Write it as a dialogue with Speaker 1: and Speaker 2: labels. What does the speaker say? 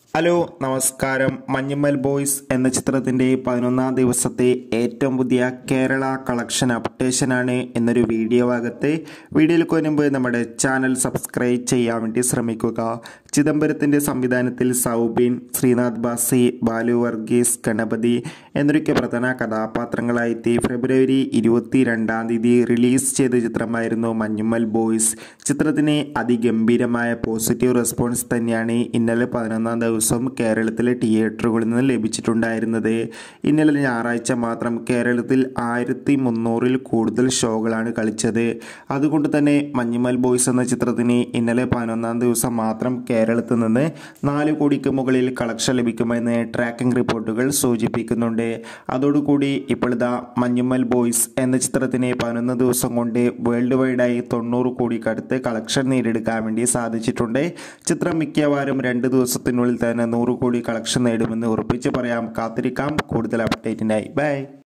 Speaker 1: hello നമസ്കാരം Manjummel boys എന്ന ചിത്രത്തിൻ്റെ പതിനൊന്നാം ദിവസത്തെ ഏറ്റവും പുതിയ കേരള കളക്ഷൻ അപ്ഡേഷനാണ് എന്നൊരു വീഡിയോ ഭാഗത്ത് വീഡിയോയിൽ കൊല്ലുമ്പോൾ നമ്മുടെ ചാനൽ സബ്സ്ക്രൈബ് ചെയ്യാൻ വേണ്ടി ശ്രമിക്കുക ചിദംബരത്തിൻ്റെ സംവിധാനത്തിൽ സൗബിൻ ശ്രീനാഥ് ബാസി ബാലു വർഗീസ് ഗണപതി എന്നൊക്കെ പ്രധാന കഥാപാത്രങ്ങളായെത്തി ഫെബ്രുവരി ഇരുപത്തി രണ്ടാം തീയതി റിലീസ് ചെയ്ത ചിത്രമായിരുന്നു മഞ്ഞുമ്മൽ ബോയ്സ് ചിത്രത്തിന് അതിഗംഭീരമായ പോസിറ്റീവ് റെസ്പോൺസ് തന്നെയാണ് ഇന്നലെ പതിനൊന്നാം ദിവസം കേരളത്തിലെ തിയേറ്ററുകളിൽ നിന്ന് ലഭിച്ചിട്ടുണ്ടായിരുന്നത് ഇന്നലെ ഞായറാഴ്ച മാത്രം കേരളത്തിൽ ആയിരത്തി മുന്നൂറിൽ കൂടുതൽ ഷോകളാണ് കളിച്ചത് അതുകൊണ്ട് തന്നെ മഞ്ഞുമൽ ബോയ്സ് എന്ന ചിത്രത്തിന് ഇന്നലെ പതിനൊന്നാം ദിവസം മാത്രം കേരളത്തിൽ നിന്ന് നാല് കോടിക്ക് മുകളിൽ കളക്ഷൻ ലഭിക്കുമെന്ന് ട്രാക്കിംഗ് റിപ്പോർട്ടുകൾ സൂചിപ്പിക്കുന്നുണ്ട് അതോടുകൂടി ഇപ്പോഴത്തെ മഞ്ഞുമൽ ബോയ്സ് എന്ന ചിത്രത്തിന് പതിനൊന്ന് ദിവസം കൊണ്ട് വേൾഡ് വൈഡായി തൊണ്ണൂറ് കോടിക്കടുത്ത് കളക്ഷൻ നേടിയെടുക്കാൻ വേണ്ടി സാധിച്ചിട്ടുണ്ട് ചിത്രം മിക്കവാറും രണ്ട് ദിവസത്തിനുള്ളിൽ തന്നെ നൂറ് കോടി കളക്ഷൻ നേടുമെന്ന് ഉറപ്പിച്ച് പറയാം കാത്തിരിക്കാം കൂടുതൽ അപ്ഡേറ്റിനായി ബൈ